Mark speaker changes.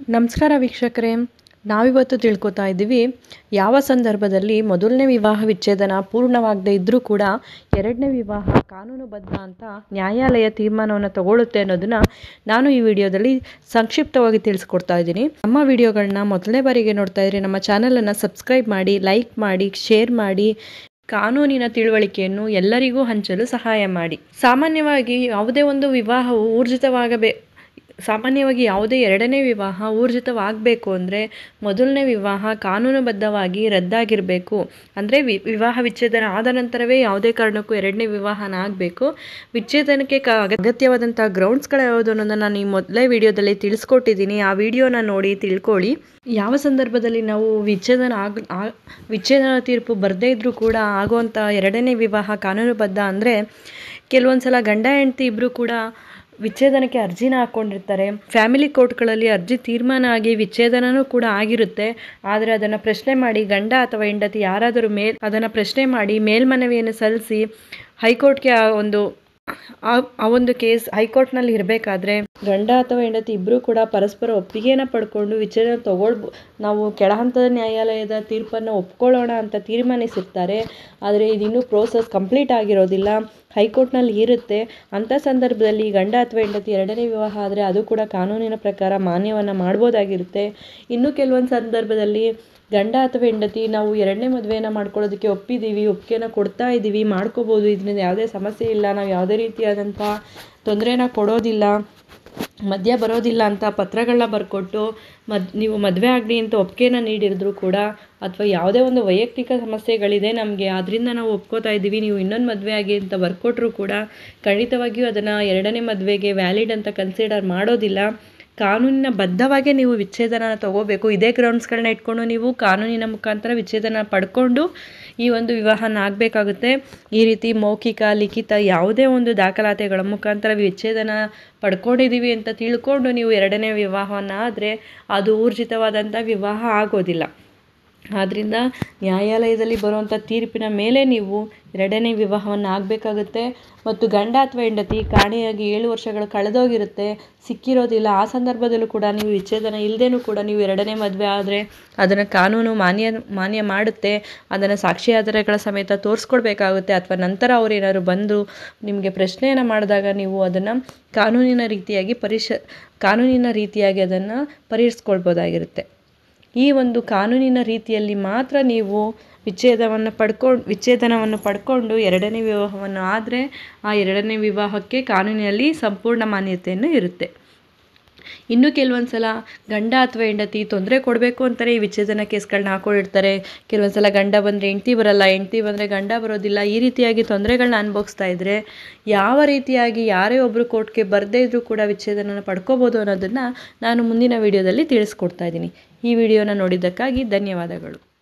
Speaker 1: ನಮಸ್ಕಾರ ವೀಕ್ಷಕರೇ ನಾವಿವತ್ತು ತಿಳ್ಕೊತಾ ಇದ್ದೀವಿ ಯಾವ ಸಂದರ್ಭದಲ್ಲಿ ಮೊದಲನೇ ವಿವಾಹ ವಿಚ್ಛೇದನ ಪೂರ್ಣವಾಗದೇ ಇದ್ದರೂ ಕೂಡ ಎರಡನೇ ವಿವಾಹ ಕಾನೂನುಬದ್ಧ ಅಂತ ನ್ಯಾಯಾಲಯ ತೀರ್ಮಾನವನ್ನು ತಗೊಳ್ಳುತ್ತೆ ಅನ್ನೋದನ್ನು ನಾನು ಈ ವಿಡಿಯೋದಲ್ಲಿ ಸಂಕ್ಷಿಪ್ತವಾಗಿ ತಿಳಿಸ್ಕೊಡ್ತಾ ಇದ್ದೀನಿ ನಮ್ಮ ವಿಡಿಯೋಗಳನ್ನ ಮೊದಲನೇ ಬಾರಿಗೆ ನೋಡ್ತಾ ಇದ್ರೆ ನಮ್ಮ ಚಾನಲನ್ನು ಸಬ್ಸ್ಕ್ರೈಬ್ ಮಾಡಿ ಲೈಕ್ ಮಾಡಿ ಶೇರ್ ಮಾಡಿ ಕಾನೂನಿನ ತಿಳುವಳಿಕೆಯನ್ನು ಎಲ್ಲರಿಗೂ ಹಂಚಲು ಸಹಾಯ ಮಾಡಿ ಸಾಮಾನ್ಯವಾಗಿ ಯಾವುದೇ ಒಂದು ವಿವಾಹವು ಊರ್ಜಿತವಾಗಬೇ ಸಾಮಾನ್ಯವಾಗಿ ಯಾವುದೇ ಎರಡನೇ ವಿವಾಹ ಊರ್ಜಿತವಾಗಬೇಕು ಅಂದರೆ ಮೊದಲನೇ ವಿವಾಹ ಕಾನೂನುಬದ್ಧವಾಗಿ ರದ್ದಾಗಿರಬೇಕು ಅಂದರೆ ವಿ ವಿವಾಹ ವಿಚ್ಛೇದನ ಆದ ನಂತರವೇ ಯಾವುದೇ ಕಾರಣಕ್ಕೂ ಎರಡನೇ ವಿವಾಹನ ಆಗಬೇಕು ವಿಚ್ಛೇದನಕ್ಕೆ ಕ ಅಗತ್ಯವಾದಂಥ ಗ್ರೌಂಡ್ಸ್ಗಳು ಯಾವುದು ಅನ್ನೋದನ್ನು ನಾನು ಈ ಮೊದಲೇ ವಿಡಿಯೋದಲ್ಲಿ ತಿಳಿಸ್ಕೊಟ್ಟಿದ್ದೀನಿ ಆ ವಿಡಿಯೋನ ನೋಡಿ ತಿಳ್ಕೊಳ್ಳಿ ಯಾವ ಸಂದರ್ಭದಲ್ಲಿ ನಾವು ವಿಚ್ಛೇದನ ಆಗ ಆ- ವಿಚ್ಛೇದನ ತೀರ್ಪು ಬರದೇ ಇದ್ದರೂ ಕೂಡ ಆಗುವಂಥ ಎರಡನೇ ವಿವಾಹ ಕಾನೂನುಬದ್ಧ ಅಂದರೆ ಕೆಲವೊಂದು ಸಲ ಗಂಡ ಹೆಂಡತಿ ಇಬ್ಬರು ಕೂಡ ವಿಚ್ಛೇದನಕ್ಕೆ ಅರ್ಜಿನ ಹಾಕ್ಕೊಂಡಿರ್ತಾರೆ ಫ್ಯಾಮಿಲಿ ಕೋರ್ಟ್ಗಳಲ್ಲಿ ಅರ್ಜಿ ತೀರ್ಮಾನ ಆಗಿ ವಿಚ್ಛೇದನನೂ ಕೂಡ ಆಗಿರುತ್ತೆ ಆದರೆ ಅದನ್ನು ಪ್ರಶ್ನೆ ಮಾಡಿ ಗಂಡ ಅಥವಾ ಹೆಂಡತಿ ಯಾರಾದರೂ ಮೇಲ್ ಅದನ್ನು ಪ್ರಶ್ನೆ ಮಾಡಿ ಮೇಲ್ಮನವಿಯನ್ನು ಸಲ್ಲಿಸಿ ಹೈಕೋರ್ಟ್ಗೆ ಆ ಒಂದು ಆ ಆ ಒಂದು ಕೇಸ್ ಹೈಕೋರ್ಟ್ನಲ್ಲಿ ಇರಬೇಕಾದ್ರೆ ಗಂಡ ಅಥವಾ ಹೆಂಡತಿ ಇಬ್ಬರೂ ಕೂಡ ಪರಸ್ಪರ ಒಪ್ಪಿಗೆನ ಪಡ್ಕೊಂಡು ವಿಚ್ಛೇದನ ತಗೊಳ್ಬೋ ನಾವು ಕೆಳಹಂತದ ನ್ಯಾಯಾಲಯದ ತೀರ್ಪನ್ನು ಒಪ್ಕೊಳ್ಳೋಣ ಅಂತ ತೀರ್ಮಾನಿಸಿರ್ತಾರೆ ಆದರೆ ಇದಿನ್ನೂ ಪ್ರೋಸೆಸ್ ಕಂಪ್ಲೀಟ್ ಆಗಿರೋದಿಲ್ಲ ಹೈಕೋರ್ಟ್ನಲ್ಲಿ ಇರುತ್ತೆ ಅಂಥ ಸಂದರ್ಭದಲ್ಲಿ ಗಂಡ ಅಥವಾ ಹೆಂಡತಿ ಎರಡನೇ ವಿವಾಹ ಆದರೆ ಅದು ಕೂಡ ಕಾನೂನಿನ ಪ್ರಕಾರ ಮಾನ್ಯವನ್ನು ಮಾಡ್ಬೋದಾಗಿರುತ್ತೆ ಇನ್ನು ಕೆಲವೊಂದು ಸಂದರ್ಭದಲ್ಲಿ ಗಂಡ ಅಥವಾ ಹೆಂಡತಿ ನಾವು ಎರಡನೇ ಮದುವೆನ ಮಾಡ್ಕೊಳ್ಳೋದಕ್ಕೆ ಒಪ್ಪಿದ್ದೀವಿ ಒಪ್ಪಿಗೆನ ಕೊಡ್ತಾ ಇದ್ದೀವಿ ಮಾಡ್ಕೋಬೋದು ಇದರಿಂದ ಯಾವುದೇ ಸಮಸ್ಯೆ ಇಲ್ಲ ನಾವು ಯಾವುದೇ ರೀತಿಯಾದಂಥ ತೊಂದರೆನ ಕೊಡೋದಿಲ್ಲ ಮಧ್ಯ ಬರೋದಿಲ್ಲ ಅಂತ ಪತ್ರಗಳನ್ನ ಬರ್ಕೊಟ್ಟು ಮದ್ ನೀವು ಮದುವೆ ಆಗಲಿ ಅಂತ ಒಪ್ಪಿಗೆನ ನೀಡಿದ್ರು ಕೂಡ ಅಥವಾ ಯಾವುದೇ ಒಂದು ವೈಯಕ್ತಿಕ ಸಮಸ್ಯೆಗಳಿದೆ ನಮಗೆ ಅದರಿಂದ ನಾವು ಒಪ್ಕೋತಾ ಇದ್ದೀವಿ ನೀವು ಇನ್ನೊಂದು ಮದುವೆ ಆಗಿ ಅಂತ ಬರ್ಕೊಟ್ರು ಕೂಡ ಖಂಡಿತವಾಗಿಯೂ ಅದನ್ನು ಎರಡನೇ ಮದುವೆಗೆ ವ್ಯಾಲಿಡ್ ಅಂತ ಕನ್ಸಿಡರ್ ಮಾಡೋದಿಲ್ಲ ಕಾನೂನಿನ ಬದ್ಧವಾಗೇ ನೀವು ವಿಚ್ಛೇದನ ತಗೋಬೇಕು ಇದೇ ಗ್ರೌಂಡ್ಸ್ಗಳನ್ನ ಇಟ್ಕೊಂಡು ನೀವು ಕಾನೂನಿನ ಮುಖಾಂತರ ವಿಚ್ಛೇದನ ಪಡ್ಕೊಂಡು ಈ ಒಂದು ವಿವಾಹನ ಆಗಬೇಕಾಗುತ್ತೆ ಈ ರೀತಿ ಮೌಖಿಕ ಲಿಖಿತ ಯಾವುದೇ ಒಂದು ದಾಖಲಾತಿಗಳ ಮುಖಾಂತರ ವಿಚ್ಛೇದನ ಪಡ್ಕೊಂಡಿದ್ದೀವಿ ಅಂತ ತಿಳ್ಕೊಂಡು ನೀವು ಎರಡನೇ ವಿವಾಹವನ್ನು ಆದರೆ ಅದು ಊರ್ಜಿತವಾದಂಥ ವಿವಾಹ ಆಗೋದಿಲ್ಲ ಆದ್ದರಿಂದ ನ್ಯಾಯಾಲಯದಲ್ಲಿ ಬರುವಂಥ ತೀರ್ಪಿನ ಮೇಲೆ ನೀವು ಎರಡನೇ ವಿವಾಹವನ್ನು ಆಗಬೇಕಾಗುತ್ತೆ ಮತ್ತು ಗಂಡ ಅಥವಾ ಹೆಂಡತಿ ಕಾಣೆಯಾಗಿ ಏಳು ವರ್ಷಗಳು ಕಳೆದೋಗಿರುತ್ತೆ ಸಿಕ್ಕಿರೋದಿಲ್ಲ ಆ ಸಂದರ್ಭದಲ್ಲೂ ಕೂಡ ನೀವು ವಿಚ್ಛೇದನ ಇಲ್ಲದೇನೂ ಕೂಡ ನೀವು ಎರಡನೇ ಮದುವೆ ಆದರೆ ಅದನ್ನು ಕಾನೂನು ಮಾನ್ಯ ಮಾನ್ಯ ಮಾಡುತ್ತೆ ಅದನ್ನು ಸಾಕ್ಷಿ ಆಧಾರಗಳ ಸಮೇತ ತೋರಿಸ್ಕೊಡ್ಬೇಕಾಗುತ್ತೆ ಅಥವಾ ನಂತರ ಅವ್ರು ಏನಾದ್ರು ಬಂದು ನಿಮಗೆ ಪ್ರಶ್ನೆಯನ್ನು ಮಾಡಿದಾಗ ನೀವು ಅದನ್ನು ಕಾನೂನಿನ ರೀತಿಯಾಗಿ ಪರಿಶ ಕಾನೂನಿನ ರೀತಿಯಾಗಿ ಅದನ್ನು ಪರಿಹರಿಸ್ಕೊಳ್ಬೋದಾಗಿರುತ್ತೆ ಈ ಒಂದು ಕಾನೂನಿನ ರೀತಿಯಲ್ಲಿ ಮಾತ್ರ ನೀವು ವಿಚ್ಛೇದವನ್ನು ಪಡ್ಕೊಂಡು ವಿಚ್ಛೇದನವನ್ನು ಪಡ್ಕೊಂಡು ಎರಡನೇ ವಿವಾಹವನ್ನು ಆದರೆ ಆ ಎರಡನೇ ವಿವಾಹಕ್ಕೆ ಕಾನೂನಿನಲ್ಲಿ ಸಂಪೂರ್ಣ ಮಾನ್ಯತೆಯನ್ನು ಇರುತ್ತೆ ಇನ್ನು ಕೆಲವೊಂದು ಸಲ ಗಂಡ ಅಥವಾ ಹೆಂಡತಿ ತೊಂದರೆ ಕೊಡಬೇಕು ಅಂತಲೇ ಈ ವಿಚ್ಛೇದನ ಕೇಸ್ಗಳನ್ನ ಹಾಕೊಂಡಿರ್ತಾರೆ ಕೆಲವೊಂದು ಸಲ ಗಂಡ ಬಂದರೆ ಹೆಂಡ್ತಿ ಬರಲ್ಲ ಹೆಂಡ್ತಿ ಬಂದರೆ ಗಂಡ ಬರೋದಿಲ್ಲ ಈ ರೀತಿಯಾಗಿ ತೊಂದರೆಗಳನ್ನ ಅನುಭವಿಸ್ತಾ ಇದ್ದರೆ ಯಾವ ರೀತಿಯಾಗಿ ಯಾರೇ ಒಬ್ಬರು ಕೋರ್ಟ್ಗೆ ಬರದೇ ಇದ್ದರೂ ಕೂಡ ವಿಚ್ಛೇದನ ಪಡ್ಕೋಬೋದು ಅನ್ನೋದನ್ನು ನಾನು ಮುಂದಿನ ವಿಡಿಯೋದಲ್ಲಿ ತಿಳಿಸ್ಕೊಡ್ತಾ ಇದ್ದೀನಿ ಈ ವಿಡಿಯೋನ ನೋಡಿದ್ದಕ್ಕಾಗಿ ಧನ್ಯವಾದಗಳು